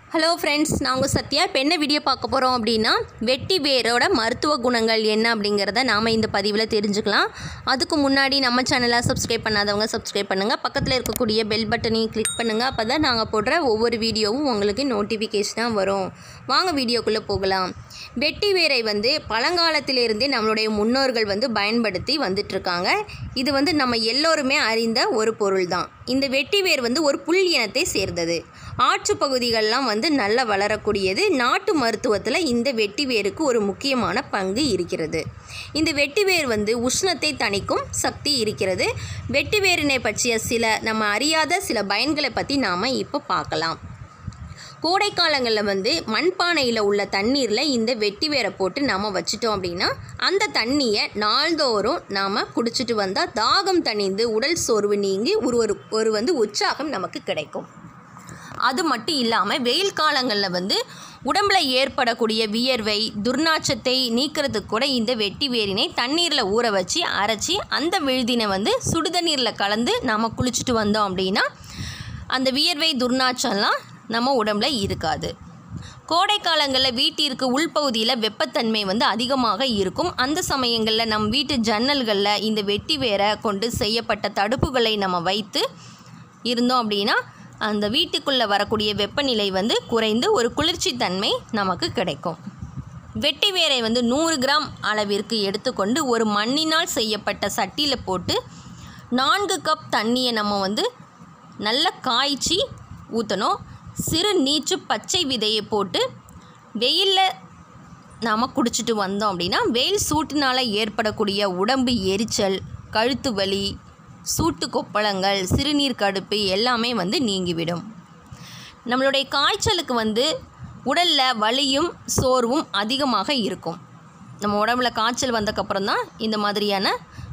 hello friends நான் உங்கள் சத்யா இப்போ என்ன வீடியோ பார்க்க போகிறோம் அப்படின்னா வெட்டி வேரோட மருத்துவ குணங்கள் என்ன அப்படிங்கிறத நாம் இந்த பதிவில் தெரிஞ்சுக்கலாம் அதுக்கு முன்னாடி நம்ம சேனலை சப்ஸ்கிரைப் பண்ணாதவங்க சப்ஸ்கிரைப் பண்ணுங்கள் பக்கத்தில் இருக்கக்கூடிய பெல் பட்டனையும் கிளிக் பண்ணுங்கள் அப்போ தான் நாங்கள் போடுற ஒவ்வொரு வீடியோவும் உங்களுக்கு நோட்டிஃபிகேஷனாக வரும் வாங்க வீடியோக்குள்ளே போகலாம் வெட்டி வேரை வந்து பழங்காலத்திலிருந்தே நம்மளுடைய முன்னோர்கள் வந்து பயன்படுத்தி வந்துட்டுருக்காங்க இது வந்து நம்ம எல்லோருமே அறிந்த ஒரு பொருள் தான் இந்த வெட்டி வேர் வந்து ஒரு புல் இனத்தை சேர்ந்தது ஆற்று பகுதிகள்லாம் வந்து நல்லா வளரக்கூடியது நாட்டு மருத்துவத்தில் இந்த வெட்டி வேருக்கு ஒரு முக்கியமான பங்கு இருக்கிறது இந்த வெட்டி வேர் வந்து உஷ்ணத்தை தணிக்கும் சக்தி இருக்கிறது வெட்டி வேரினை பற்றிய சில நம்ம அறியாத சில பயன்களை பற்றி நாம் இப்போ பார்க்கலாம் கோடை காலங்களில் வந்து மண்பானையில் உள்ள தண்ணீரில் இந்த வெட்டி வேரை போட்டு நாம் வச்சிட்டோம் அப்படின்னா அந்த தண்ணியை நாள்தோறும் நாம் குடிச்சிட்டு வந்தால் தாகம் தணிந்து உடல் சோர்வு நீங்கி ஒரு ஒரு ஒரு வந்து உற்சாகம் நமக்கு கிடைக்கும் அது மட்டும் இல்லாமல் வெயில் காலங்களில் வந்து உடம்புல ஏற்படக்கூடிய வியர்வை துர்நாற்றத்தை நீக்கிறதுக்கு கூட இந்த வெட்டி வேரினை தண்ணீரில் ஊற வச்சு அரைச்சி அந்த விழுதினை வந்து சுடுதண்ணீரில் கலந்து நாம் குளிச்சுட்டு வந்தோம் அப்படின்னா அந்த வியர்வை துர்நாற்றம்லாம் நம்ம உடம்புல இருக்காது கோடை காலங்களில் வீட்டிற்கு உள்பகுதியில் வெப்பத்தன்மை வந்து அதிகமாக இருக்கும் அந்த சமயங்களில் நம் வீட்டு ஜன்னல்களில் இந்த வெட்டி வேரை கொண்டு செய்யப்பட்ட தடுப்புகளை நம்ம வைத்து இருந்தோம் அப்படின்னா அந்த வீட்டுக்குள்ளே வரக்கூடிய வெப்பநிலை வந்து குறைந்து ஒரு குளிர்ச்சி தன்மை நமக்கு கிடைக்கும் வெட்டி வேரை வந்து நூறு கிராம் அளவிற்கு எடுத்துக்கொண்டு ஒரு மண்ணினால் செய்யப்பட்ட சட்டியில் போட்டு நான்கு கப் தண்ணியை நம்ம வந்து நல்லா காய்ச்சி ஊற்றணும் சிறு நீச்சு பச்சை விதையை போட்டு வெயிலில் நாம் குடிச்சிட்டு வந்தோம் அப்படின்னா வெயில் சூட்டினால் ஏற்படக்கூடிய உடம்பு எரிச்சல் கழுத்து வலி சூட்டு கொப்பளங்கள் சிறுநீர் கடுப்பு எல்லாமே வந்து நீங்கிவிடும் நம்மளுடைய காய்ச்சலுக்கு வந்து உடலில் வலியும் சோர்வும் அதிகமாக இருக்கும் நம்ம உடம்புல காய்ச்சல் வந்தக்கப்புறம் தான் இந்த மாதிரியான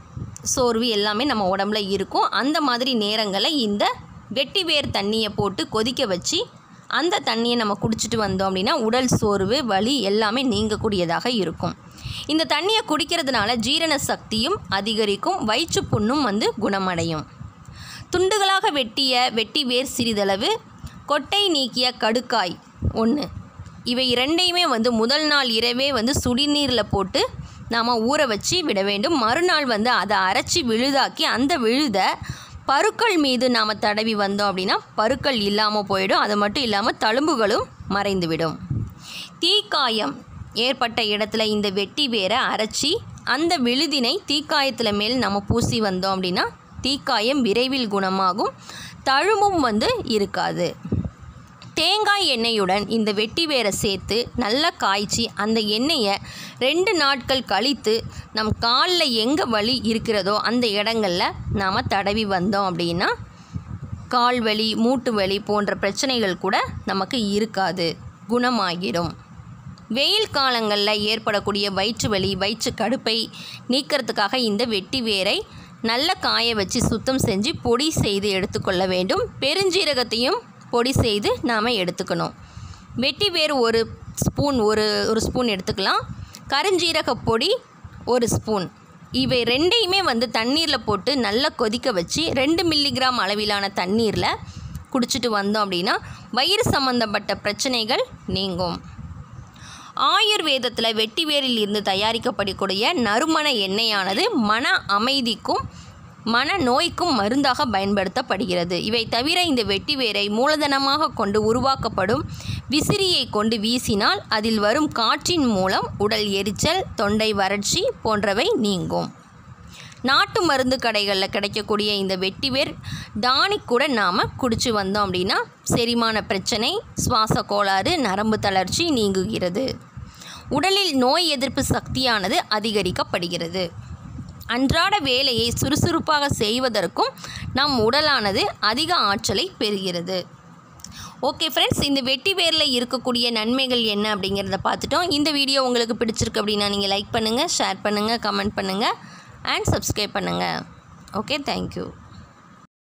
சோர்வு எல்லாமே நம்ம உடம்புல இருக்கும் அந்த மாதிரி நேரங்களில் இந்த வெட்டி வேர் தண்ணியை போட்டு கொதிக்க வச்சு அந்த தண்ணியை நம்ம குடிச்சிட்டு வந்தோம் அப்படின்னா உடல் சோர்வு வலி எல்லாமே நீங்கக்கூடியதாக இருக்கும் இந்த தண்ணியை குடிக்கிறதுனால ஜீரண சக்தியும் அதிகரிக்கும் வயிற்று புண்ணும் வந்து குணமடையும் துண்டுகளாக வெட்டிய வெட்டி வேர் சிறிதளவு கொட்டை நீக்கிய கடுக்காய் ஒன்று இவை இரண்டையுமே வந்து முதல் நாள் இரவே வந்து சுடிநீரில் போட்டு நாம் ஊற வச்சு விட வேண்டும் மறுநாள் வந்து அதை அரைச்சி விழுதாக்கி அந்த விழுத பருக்கள் மீது நாம் தடவி வந்தோம் அப்படின்னா பருக்கள் இல்லாமல் போயிடும் அது மட்டும் இல்லாமல் தழும்புகளும் மறைந்துவிடும் தீக்காயம் ஏற்பட்ட இடத்துல இந்த வெட்டி வேரை அரைச்சி அந்த விழுதினை தீக்காயத்தில் மேல் நம்ம பூசி வந்தோம் அப்படின்னா தீக்காயம் விரைவில் குணமாகும் தழும்பும் வந்து இருக்காது தேங்காய் எண்ணெயுடன் இந்த வெட்டி வேரை சேர்த்து நல்லா காய்ச்சி அந்த எண்ணெயை ரெண்டு நாட்கள் கழித்து நம் காலில் எங்கே வலி இருக்கிறதோ அந்த இடங்களில் நாம் தடவி வந்தோம் அப்படின்னா கால் வலி மூட்டு வலி போன்ற பிரச்சனைகள் கூட நமக்கு இருக்காது குணமாகிடும் வெயில் காலங்களில் ஏற்படக்கூடிய வயிற்று வலி வயிற்று கடுப்பை நீக்கிறதுக்காக இந்த வெட்டி வேரை நல்ல காய வச்சு சுத்தம் செஞ்சு பொடி செய்து எடுத்துக்கொள்ள வேண்டும் பெருஞ்சீரகத்தையும் பொடி செய்து நாம் எடுத்துக்கணும் வெட்டி வேர் ஒரு ஸ்பூன் ஒரு ஒரு ஸ்பூன் எடுத்துக்கலாம் கருஞ்சீரக பொடி ஒரு ஸ்பூன் இவை ரெண்டையுமே வந்து தண்ணீரில் போட்டு நல்லா கொதிக்க வச்சு ரெண்டு மில்லிகிராம் அளவிலான தண்ணீரில் குடிச்சிட்டு வந்தோம் அப்படின்னா வயிறு சம்பந்தப்பட்ட பிரச்சனைகள் நீங்கும் ஆயுர்வேதத்தில் வெட்டி வேரில் இருந்து தயாரிக்கப்படக்கூடிய நறுமண எண்ணெயானது மன அமைதிக்கும் மன நோய்க்கும் மருந்தாக பயன்படுத்தப்படுகிறது இவை தவிர இந்த வெட்டி வேரை மூலதனமாக கொண்டு உருவாக்கப்படும் விசிறியை கொண்டு வீசினால் அதில் வரும் காற்றின் மூலம் உடல் எரிச்சல் தொண்டை வறட்சி போன்றவை நீங்கும் நாட்டு மருந்து கடைகளில் கிடைக்கக்கூடிய இந்த வெட்டிவேர் டானிக் கூட நாம் குடிச்சு வந்தோம் அப்படின்னா செரிமான பிரச்சனை சுவாச கோளாறு நரம்பு தளர்ச்சி நீங்குகிறது உடலில் நோய் எதிர்ப்பு சக்தியானது அதிகரிக்கப்படுகிறது அன்றாட வேலையை சுறுசுறுப்பாக செய்வதற்கும் நம் உடலானது அதிக ஆற்றலை பெறுகிறது ஓகே ஃப்ரெண்ட்ஸ் இந்த வெட்டி வேரில் இருக்கக்கூடிய நன்மைகள் என்ன அப்படிங்கிறத பார்த்துட்டோம் இந்த வீடியோ உங்களுக்கு பிடிச்சிருக்கு அப்படின்னா நீங்கள் லைக் பண்ணுங்கள் ஷேர் பண்ணுங்கள் கமெண்ட் பண்ணுங்கள் அண்ட் சப்ஸ்கிரைப் பண்ணுங்கள் ஓகே தேங்க்யூ